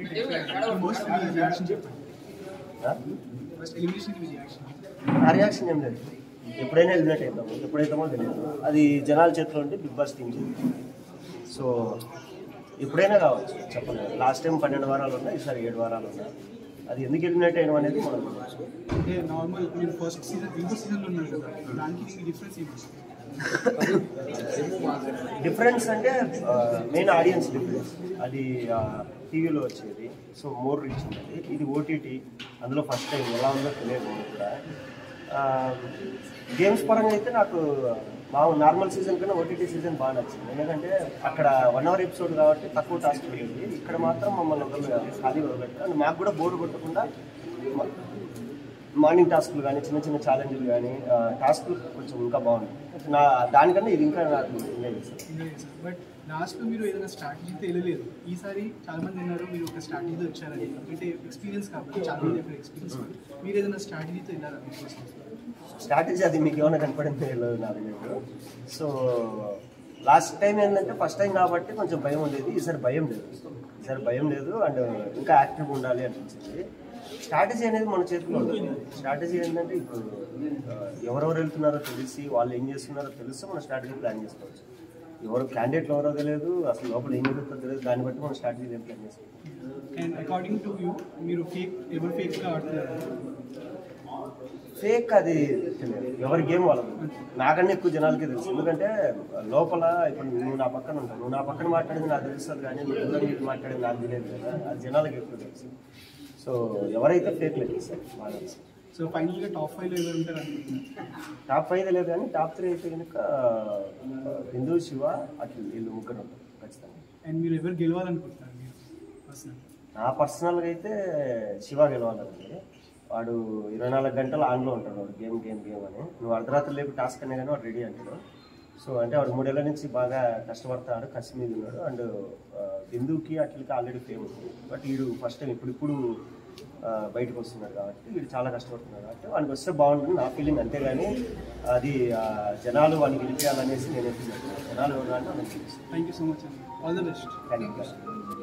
Most reaction చెప్పండి ఆ? First elimination కి రియాక్షన్ ఆ రియాక్షన్ ఏం లేదు ఎప్పుడైనా ఎలిమినేట్ అవుతాము ఎప్పుడైతామో తెలియదు అది జనాల చేతిలో ఉంటే బిగ్ బాస్ టీం చేతి సో ఎప్పుడైనా కావచ్చు చెప్పలేదు లాస్ట్ టైం పన్నెండు వారాలు ఉన్నాయి ఈసారి ఏడు వారాలు ఉన్నాయి అది ఎందుకు ఎలిమినేట్ అయ్యడం అనేది మనం చూడవచ్చు అంటే నార్మల్ మీరు ఫస్ట్ సీజన్ ఇంకో సీజన్లో ఉన్నారు కదా దానికి దీనికి డిఫరెన్స్ ఏంటి డిఫరెన్స్ అంటే మెయిన్ ఆడియన్స్ డిఫరెన్స్ అది టీవీలో వచ్చేది సో మోర్ రీచ్ ఉండేది ఇది ఓటీటీ అందులో ఫస్ట్ టైం ఎలా ఉందో తెలియదు నాకు కూడా గేమ్స్ పరంగా అయితే నాకు మా నార్మల్ సీజన్ కన్నా ఓటీటీ సీజన్ బాగా నచ్చింది ఎందుకంటే అక్కడ వన్ అవర్ ఎపిసోడ్ కాబట్టి తక్కువ టాస్క్ ఉండేది ఇక్కడ మాత్రం మమ్మల్ని వదలలేదు ఖాళీ వదలబెట్టారు అండ్ మాకు కూడా బోర్డు కొట్టకుండా మా- మార్నింగ్ టాస్క్లు కానీ చిన్న చిన్న ఛాలెంజ్లు కానీ టాస్క్లు కొంచెం ఇంకా బాగుంది నా దానికన్నా ఇది ఇంకా నాకు ఎంజాయ్ చేశాను బట్ లాస్ట్లో మీరు ఏదైనా స్ట్రాటజీతో వెళ్ళలేదు ఈసారి చాలా మంది ఉన్నారు మీరు ఒక స్ట్రాటజీతో వచ్చారని అంటే ఎక్స్పీరియన్స్ కాబట్టి చాలా మంది అక్కడ ఎక్స్పీరియన్స్ మీరు ఏదైనా స్ట్రాటజీతో వెళ్ళారా మీకోసం స్ట్రాటజీ అది మీకు ఏమైనా కనపడింది తెలియదు నాకు మీకు సో లాస్ట్ టైం ఏంటంటే ఫస్ట్ టైం కాబట్టి కొంచెం భయం ఉండేది ఈసారి భయం లేదు ఈసారి భయం లేదు అండ్ ఇంకా యాక్టివ్గా ఉండాలి అనిపించింది స్ట్రాటజీ అనేది మన చేతిలో ఉండదు స్ట్రాటజీ ఏంటంటే ఇప్పుడు ఆ, ఎవరెవరు వెళ్తున్నారో తెలిసి వాళ్ళు ఏం చేస్తున్నారో తెలిస్తే మనం స్ట్రాటజీ ప్లాన్ చేసుకోవచ్చు ఎవరు క్యాండిడేట్లు ఎవరో తెలియదు అసలు లోపల ఏం జరుగుతుందో తెలియదు దాన్ని బట్టి మనం స్ట్రాటజీ ఏం ప్లాన్ చేసుకోవచ్చు అండ్ అకార్డింగ్ టు యూ మీరు ఫేక్ ఎవరు ఫేక్గా ఆడుతున్నారు ఫేక్ అది తెలియదు ఎవరి గేమ్ వాళ్ళది నాకన్నా ఎక్కువ జనాలకి తెలుసు ఎందుకంటే లోపల ఇప్పుడు నువ్వు నా పక్కన ఉంటావు నువ్వు నా పక్కన మాట్లాడేది నాకు తెలుస్తుంది కానీ నువ్వు దూరం నీకు మాట్లాడేది నాకు తెలియదు కదా అది జనాలకి ఎక్కువ తెలుసు సో ఎవరైతే ఫేక్ లేదు సార్ బాగా తెలుసు సో ఫైనల్గా టాప్ ఫైవ్లో ఎవరు ఉంటారు అనుకుంటున్నారు టాప్ ఫైవ్ లేదు కానీ టాప్ త్రీ అయితే కనుక హిందూ శివ అఖిల్ వీళ్ళు ముగ్గురు ఉంటారు ఖచ్చితంగా అండ్ మీరు ఎవరు గెలవాలనుకుంటున్నారు మీరు పర్సనల్ నా పర్సనల్గా అయితే శివ గెలవాలండి వాడు ఇరవై నాలుగు గంటలు ఆన్లో ఉంటాడు వాడు గేమ్ గేమ్ గేమ్ అని నువ్వు అర్ధరాత్రి లేపు టాస్క్ అనే కానీ వాడు రెడీ అంటాడు సో అంటే వాడు మూడేళ్ల నుంచి బాగా కష్టపడతాడు కసి మీద ఉన్నాడు అండ్ బిందుకి అట్లకి ఆల్రెడీ ఫేమ్ ఉంది బట్ వీడు ఫస్ట్ టైం ఇప్పుడు ఇప్పుడు ఆ, బయటకు వస్తున్నాడు కాబట్టి వీడు చాలా కష్టపడుతున్నాడు కాబట్టి వానికి వస్తే బాగుంటుంది నా ఫీలింగ్ అంతేగాని అది ఆ, జనాలు వాడిని గెలిపించాలనేసి నేను ఎప్పుడు చెప్పను. జనాలు ఎవరు అంటే వాళ్ళకి తెలుసు థ్యాంక్ యూ సో మచ్ అండి all the best thank you